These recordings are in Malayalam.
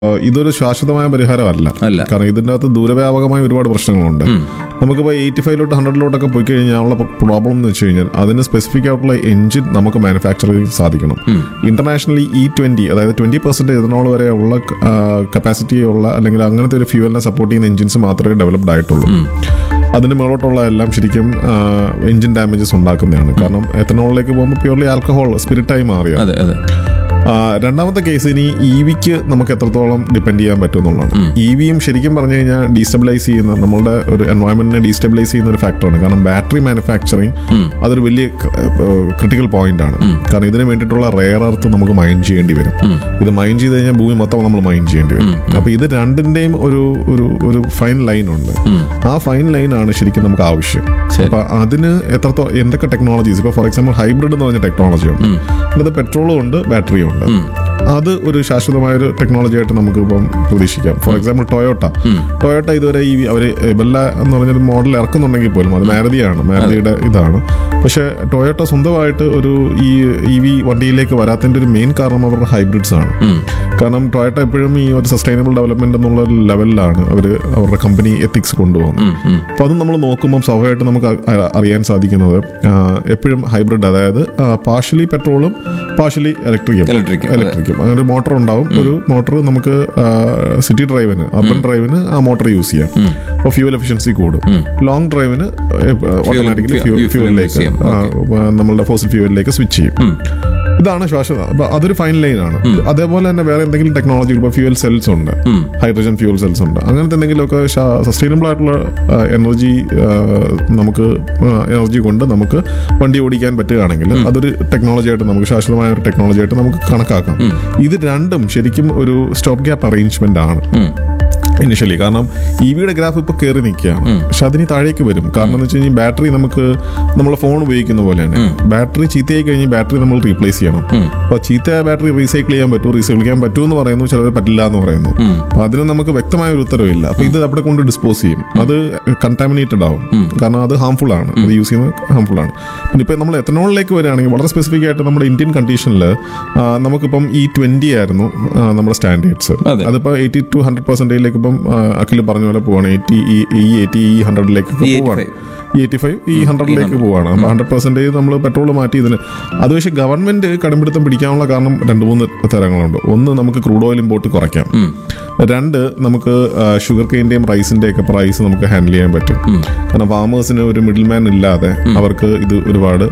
ഏഹ് ഇതൊരു ശാശ്വതമായ പരിഹാരമല്ല അല്ല. കാരണം ഇതിൻ്റെ അകത്ത് ദൂരവ്യാപകമായ ഒരുപാട് പ്രശ്നങ്ങളുണ്ട് നമുക്കിപ്പോൾ എയ്റ്റി ഫൈവിലോട്ട് ഹൺഡ്രഡിലോട്ടൊക്കെ പോയി കഴിഞ്ഞാലുള്ള പ്രോബ്ലം എന്ന് വെച്ച് കഴിഞ്ഞാൽ അതിന് സ്പെസിഫിക് ആയിട്ടുള്ള എഞ്ചിൻ നമുക്ക് മാനുഫാക്ചർ ചെയ്യാൻ സാധിക്കണം ഇന്റർനാഷണലി ഇ ട്വന്റി അതായത് ട്വന്റി പെർസെന്റ് എഥനോൾ വരെ ഉള്ള കപ്പാസിറ്റി ഉള്ള അല്ലെങ്കിൽ അങ്ങനത്തെ ഒരു ഫ്യൂവലിനെ സപ്പോർട്ട് ചെയ്യുന്ന എഞ്ചിൻസ് മാത്രമേ ഡെവലപ്ഡ് ആയിട്ടുള്ളൂ അതിന് മുകളോട്ടുള്ള എല്ലാം ശരിക്കും എഞ്ചിൻ ഡാമേജസ് ഉണ്ടാക്കുന്നതാണ് കാരണം എത്തനോളിലേക്ക് പോകുമ്പോൾ പ്യൂർലി ആൽക്കഹോൾ സ്പിരിറ്റായി മാറിയ അതെ അതെ ആ, രണ്ടാമത്തെ കേസ് ഇനി ഇ വിക്ക് നമുക്ക് എത്രത്തോളം ഡിപ്പെൻഡ് ചെയ്യാൻ പറ്റും എന്നുള്ളതാണ് ഇ വിയും ശരിക്കും പറഞ്ഞു കഴിഞ്ഞാൽ ഡീസ്റ്റബിലൈസ് ചെയ്യുന്ന നമ്മളുടെ ഒരു എൻവയോൺമെന്റിനെ ഡീസ്റ്റബിലൈസ് ചെയ്യുന്ന ഒരു ഫാക്ടറാണ് കാരണം ബാറ്ററി മാനുഫാക്ചറിങ് അതൊരു വലിയ ക്രിട്ടിക്കൽ പോയിന്റ് ആണ് കാരണം ഇതിന് വേണ്ടിയിട്ടുള്ള റെയർ എർത്ത് നമുക്ക് മൈൻ ചെയ്യേണ്ടി വരും ഇത് മൈൻ ചെയ്ത് കഴിഞ്ഞാൽ ഭൂമി മൊത്തം നമ്മൾ മൈൻ ചെയ്യേണ്ടി വരും അപ്പൊ ഇത് രണ്ടിന്റെയും ഒരു ഒരു ഒരു ഫൈൻ ലൈൻ ഉണ്ട് ആ ഫൈൻ ലൈൻ ആണ് ശരിക്കും നമുക്ക് ആവശ്യം ശരി. അപ്പൊ അതിന് എത്രത്തോളം എന്തൊക്കെ ടെക്നോളജീസ് ഇപ്പൊ ഫോർ എക്സാമ്പിൾ ഹൈബ്രിഡ് എന്ന് പറഞ്ഞ ടെക്നോളജി ഉണ്ട് അത് പെട്രോളും ഉണ്ട് ബാറ്ററിയും ഉണ്ട് അത് ഒരു ശാശ്വതമായ ഒരു ടെക്നോളജി ആയിട്ട് നമുക്ക് ഇപ്പം പ്രതീക്ഷിക്കാം ഫോർ എക്സാമ്പിൾ ടൊയോട്ട ടൊയോട്ട ഇതുവരെ ഈ അവർ ബെല്ല എന്ന് പറഞ്ഞൊരു മോഡൽ ഇറക്കുന്നുണ്ടെങ്കിൽ പോലും അത് മാരുതിയാണ് മാരുതിയുടെ ഇതാണ് പക്ഷെ ടൊയോട്ട സ്വന്തമായിട്ട് ഒരു ഈ ഇ വി വണ്ടിയിലേക്ക് വരാത്തതിന്റെ ഒരു മെയിൻ കാരണം അവരുടെ ഹൈബ്രിഡ്സ് ആണ് കാരണം ടൊയോട്ട എപ്പോഴും ഈ ഒരു സസ്റ്റൈനബിൾ ഡെവലപ്മെന്റ് എന്നുള്ള ഒരു ലെവലിലാണ് അവർ അവരുടെ കമ്പനി എത്തിക്സ് കൊണ്ടുപോകുന്നത് അപ്പോൾ അത് നമ്മൾ നോക്കുമ്പോൾ സ്വാഭാവികമായിട്ട് നമുക്ക് അ- അ- അറിയാൻ സാധിക്കുന്നത് ആ, എപ്പോഴും ഹൈബ്രിഡ് അതായത് പാർഷ്യലി പെട്രോളും പാർഷ്യലി ഇലക്ട്രിക്കും Electric, അതെ. ഇലക്ട്രിക്കും അങ്ങനെ ഒരു മോട്ടർ ഉണ്ടാവും ഒരു മോട്ടർ നമുക്ക് സിറ്റി ഡ്രൈവിന് അർബൻ ഡ്രൈവിന് ആ മോട്ടർ യൂസ് ചെയ്യാം അപ്പോൾ ഫ്യൂവൽ എഫിഷ്യൻസി കൂടും ലോങ് ഡ്രൈവിന് ഓട്ടോമാറ്റിക്കലി fuel- fuel ഫ്യൂവലിലേക്ക് use ചെയ്യാം. നമ്മളുടെ ഫോസിൽ ഫ്യൂവലിലേക്ക് സ്വിച്ച് ചെയ്യും ഇതാണ് ശ്വാസത അപ്പൊ അതൊരു ഫൈൻ ലൈൻ ആണ് അതേപോലെ തന്നെ വേറെ എന്തെങ്കിലും ടെക്നോളജി ഇപ്പോൾ ഫ്യൂവൽ സെൽസ് ഉണ്ട് ഹൈഡ്രജൻ ഫ്യൂവൽ സെൽസ് ഉണ്ട് അങ്ങനത്തെ എന്തെങ്കിലുമൊക്കെ സസ്റ്റൈനബിൾ ആയിട്ടുള്ള എനർജി നമുക്ക് എനർജി കൊണ്ട് നമുക്ക് വണ്ടി ഓടിക്കാൻ പറ്റുകയാണെങ്കിൽ അതൊരു ടെക്നോളജി ആയിട്ട് നമുക്ക് ശാശ്വതമായ ഒരു ടെക്നോളജി ആയിട്ട് നമുക്ക് കണക്കാക്കാം ഇത് രണ്ടും ശരിക്കും ഒരു സ്റ്റോപ്പ് ഗ്യാപ്പ് അറേഞ്ച്മെന്റ് ആണ് ഇനിഷ്യലി കാരണം ഇ വിയുടെ ഗ്രാഫ് ഇപ്പൊ കയറി നിൽക്കുകയാണ് പക്ഷെ അതിന് താഴേക്ക് വരും കാരണം എന്ന് വെച്ച് കഴിഞ്ഞാൽ ബാറ്ററി നമുക്ക് നമ്മളെ ഫോൺ ഉപയോഗിക്കുന്ന പോലെയാണ് ബാറ്ററി ചീത്തയായി കഴിഞ്ഞാൽ ബാറ്ററി നമ്മൾ റീപ്ലേസ് ചെയ്യണം അപ്പൊ ചീത്ത ബാറ്ററി റീസൈക്കിൾ ചെയ്യാൻ പറ്റുമോ റീസൈക്കിൾ ചെയ്യാൻ പറ്റുമോ എന്ന് പറയുന്നു ചിലർ പറ്റില്ല എന്ന് പറയുന്നു അപ്പൊ അതിന് നമുക്ക് വ്യക്തമായ ഒരു ഉത്തരവില്ല അപ്പൊ ഇത് അവിടെ കൊണ്ട് ഡിസ്പോസ് ചെയ്യും അത് കണ്ടാമിനേറ്റഡ് ആവും കാരണം അത് ഹാംഫുൾ ആണ് അത് യൂസ് ചെയ്യുന്നത് ഹാംഫുൾ ആണ് പിന്നെ ഇപ്പൊ നമ്മൾ എത്തനോളിലേക്ക് വരികയാണെങ്കിൽ വളരെ സ്പെസിഫിക് ആയിട്ട് നമ്മുടെ ഇന്ത്യൻ കണ്ടീഷനിൽ നമുക്കിപ്പം ഈ ട്വന്റി ആയിരുന്നു ആ, നമ്മുടെ സ്റ്റാൻഡേർഡ്സ് അതെ. അതിപ്പോ എയ്റ്റി ടു ഹൺഡ്രഡ് പെർസെന്റേജിലേക്ക് ഇപ്പം ആ, അഖിൽ പറഞ്ഞ പോലെ പോവാണ് എയ്റ്റി ഈ എയ്റ്റി ഈ ഹൺഡ്രഡിലേക്ക് ഈ പോവാണ് 85. ഈ എയ്റ്റി ഫൈവ് ഈ ഹൺഡ്രഡിലേക്ക് പോവാണ് അപ്പൊ ഹൺഡ്രഡ് പെർസെന്റേജ് നമ്മൾ പെട്രോൾ മാറ്റി ഇതിന് അത് പക്ഷേ ഗവൺമെന്റ് കടുംപിടുത്തം പിടിക്കാനുള്ള കാരണം രണ്ട് മൂന്ന് തരങ്ങളുണ്ട് ഒന്ന് നമുക്ക് ക്രൂഡ് ഓയിൽ ഇമ്പോർട്ട് കുറയ്ക്കാം രണ്ട് നമുക്ക് ഷുഗർ കെയിന്റെയും റൈസിന്റെയും ഒക്കെ പ്രൈസ് നമുക്ക് ഹാൻഡിൽ ചെയ്യാൻ പറ്റും കാരണം ഫാമേഴ്സിന് ഒരു മിഡിൽ മാൻ ഇല്ലാതെ അവർക്ക് ഇത് ഒരുപാട്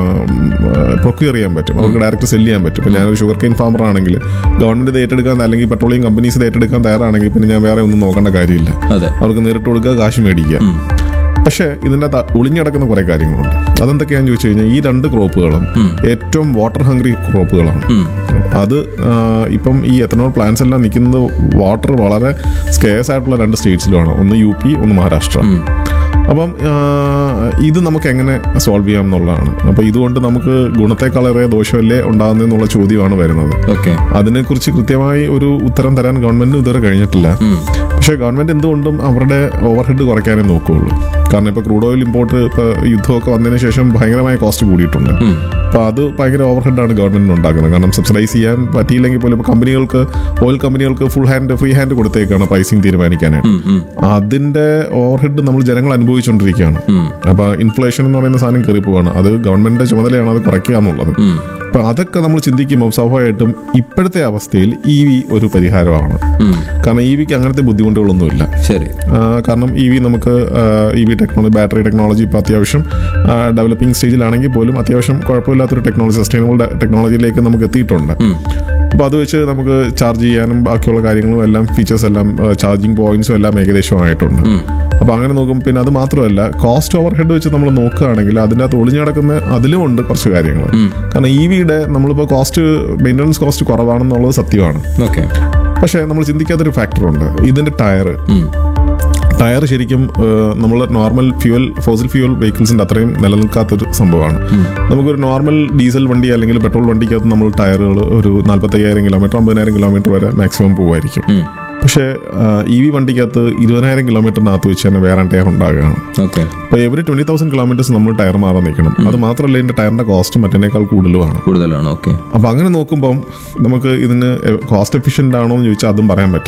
പ്രൊക്യൂർ ചെയ്യാൻ പറ്റും അവർക്ക് ഡയറക്റ്റ് സെല് ചെയ്യാൻ പറ്റും ഇപ്പൊ ഞാനൊരു ഷുഗർ കെയിൻ ഫാമർ ആണെങ്കിൽ ഗവൺമെന്റ് ഇത് ഏറ്റെടുക്കാൻ അല്ലെങ്കിൽ പെട്രോളിയം കമ്പനീസ് ഇത് ഏറ്റെടുക്കാൻ തയ്യാറാണെങ്കിൽ പിന്നെ ഞാൻ വേറെ ഒന്നും നോക്കേണ്ട കാര്യമില്ല അതെ അവർക്ക് നേരിട്ട് കൊടുക്കുക കാശ് മേടിക്കുക പക്ഷേ ഇതിൻ്റെ അകത്ത് ഒളിഞ്ഞടക്കുന്ന കുറെ കാര്യങ്ങളുണ്ട് അതെന്തൊക്കെയാന്ന് ചോദിച്ചു കഴിഞ്ഞാൽ ഈ രണ്ട് ക്രോപ്പുകളും ഏറ്റവും വാട്ടർ ഹംഗ്രി ക്രോപ്പുകളാണ് അത് ആ, ഇപ്പം ഈ എത്തനോൾ പ്ലാന്റ്സ് എല്ലാം നിൽക്കുന്നത് വാട്ടർ വളരെ സ്കേഴ്സ് ആയിട്ടുള്ള രണ്ട് സ്റ്റേറ്റ്സിലുമാണ് ഒന്ന് യു പി ഒന്ന് മഹാരാഷ്ട്ര അപ്പം ആ, ഇത് നമുക്ക് എങ്ങനെ സോൾവ് ചെയ്യാം എന്നുള്ളതാണ് അപ്പോൾ ഇതുകൊണ്ട് നമുക്ക് ഗുണത്തെക്കാളേറെ ദോഷമല്ലേ ഉണ്ടാകുന്നതെന്നുള്ള ചോദ്യമാണ് വരുന്നത് ഓക്കെ അതിനെക്കുറിച്ച് കൃത്യമായി ഒരു ഉത്തരം തരാൻ ഗവൺമെന്റിന് ഇതുവരെ കഴിഞ്ഞിട്ടില്ല പക്ഷേ ഗവൺമെന്റ് എന്തുകൊണ്ടും അവരുടെ ഓവർഹെഡ് കുറയ്ക്കാനേ നോക്കുകയുള്ളൂ കാരണം ഇപ്പൊ ക്രൂഡ് ഓയിൽ ഇമ്പോർട്ട് ഇപ്പൊ യുദ്ധമൊക്കെ വന്നതിന് ശേഷം ഭയങ്കരമായ കോസ്റ്റ് കൂടിയിട്ടുണ്ട് അപ്പൊ അത് ഭയങ്കര ഓവർഹെഡാണ് ഗവൺമെന്റിന് ഉണ്ടാക്കുന്നത് കാരണം സബ്സിഡൈസ് ചെയ്യാൻ പറ്റിയില്ലെങ്കിൽ പോലും ഇപ്പൊ കമ്പനികൾക്ക് ഓയിൽ കമ്പനികൾക്ക് ഫുൾ ഹാൻഡ് ഫ്രീ ഹാൻഡ് കൊടുത്തേക്കാണ് പ്രൈസിങ് തീരുമാനിക്കാനായിട്ട് അതിന്റെ ഓവർഹെഡ് നമ്മൾ ജനങ്ങൾ അനുഭവിച്ചുകൊണ്ടിരിക്കുകയാണ് അപ്പൊ ഇൻഫ്ലേഷൻ എന്ന് പറയുന്ന സാധനം കയറി പോവാണ് അത് ഗവൺമെന്റിന്റെ ചുമതലയാണ് അത് കുറയ്ക്കുക എന്നുള്ളത് അപ്പൊ അതൊക്കെ നമ്മൾ ചിന്തിക്കുമ്പോൾ സ്വാഭാവികമായിട്ടും ഇപ്പോഴത്തെ അവസ്ഥയിൽ ഇ വി ഒരു പരിഹാരമാണ് കാരണം ഇ വിക്ക് അങ്ങനത്തെ ബുദ്ധിമുട്ടുകളൊന്നുമില്ല ശരി ആ, കാരണം ഇ വി നമുക്ക് E V technology battery technology ഇപ്പോൾ അത്യാവശ്യം ഡെവലപ്പിംഗ് സ്റ്റേജിലാണെങ്കിൽ പോലും അത്യാവശ്യം കുഴപ്പമില്ലാത്തൊരു ടെക്നോളജി സസ്റ്റൈനബിൾ ടെക്നോളജിയിലേക്ക് നമുക്ക് എത്തിയിട്ടുണ്ട് അപ്പോൾ അത് വെച്ച് നമുക്ക് ചാർജ് ചെയ്യാനും ബാക്കിയുള്ള കാര്യങ്ങളും എല്ലാം ഫീച്ചേഴ്സ് എല്ലാം ചാർജിങ് പോയിന്റ്സും എല്ലാം ഏകദേശമായിട്ടുണ്ട് അപ്പോൾ അങ്ങനെ നോക്കും പിന്നെ അത് മാത്രമല്ല കോസ്റ്റ് ഓവർ ഹെഡ് വെച്ച് നമ്മൾ നോക്കുകയാണെങ്കിൽ അതിൻ്റെ അകത്ത് ഒളിഞ്ഞു കിടക്കുന്ന അതിലും ഉണ്ട് കുറച്ച് കാര്യങ്ങൾ കാരണം ഇ വിയുടെ നമ്മളിപ്പോൾ കോസ്റ്റ് മെയിൻ്റനൻസ് കോസ്റ്റ് കുറവാണെന്നുള്ളത് സത്യമാണ് ഓക്കെ പക്ഷേ നമ്മൾ ചിന്തിക്കാത്തൊരു ഫാക്ടറുണ്ട് ഇതിന്റെ ടയർ ടയർ ശരിക്കും നമ്മൾ നോർമൽ ഫ്യൂവൽ ഫോസിൽ ഫ്യൂവൽ വെഹിക്കിൾസിന്റെ അത്രയും നിലനിൽക്കാത്തൊരു സംഭവമാണ് നമുക്കൊരു നോർമൽ ഡീസൽ വണ്ടി അല്ലെങ്കിൽ പെട്രോൾ വണ്ടിക്കകത്ത് നമ്മൾ ടയറുകൾ ഒരു നാൽപ്പത്തയ്യായിരം കിലോമീറ്റർ അമ്പതിനായിരം കിലോമീറ്റർ വരെ മാക്സിമം പോകുമായിരിക്കും പക്ഷേ ഇ വി വണ്ടിക്കകത്ത് ഇരുപതിനായിരം കിലോമീറ്ററിനകത്ത് വെച്ച് തന്നെ വേറെ ടയർ ഉണ്ടാകുകയാണ് ഓക്കെ അപ്പോൾ എവറി ട്വന്റി തൗസൻഡ് കിലോമീറ്റേഴ്സ് നമ്മൾ ടയർ മാറാൻ നിൽക്കണം അത് മാത്രമല്ല ഇതിന്റെ ടയറിന്റെ കോസ്റ്റ് മറ്റേനേക്കാൾ കൂടുതലുമാണ് കൂടുതലാണ് ഓക്കെ അപ്പോൾ അങ്ങനെ നോക്കുമ്പോൾ നമുക്ക് ഇതിന് കോസ്റ്റ് എഫിഷ്യൻ്റ് ആണോ എന്ന് ചോദിച്ചാൽ അതും പറയാൻ പറ്റില്ല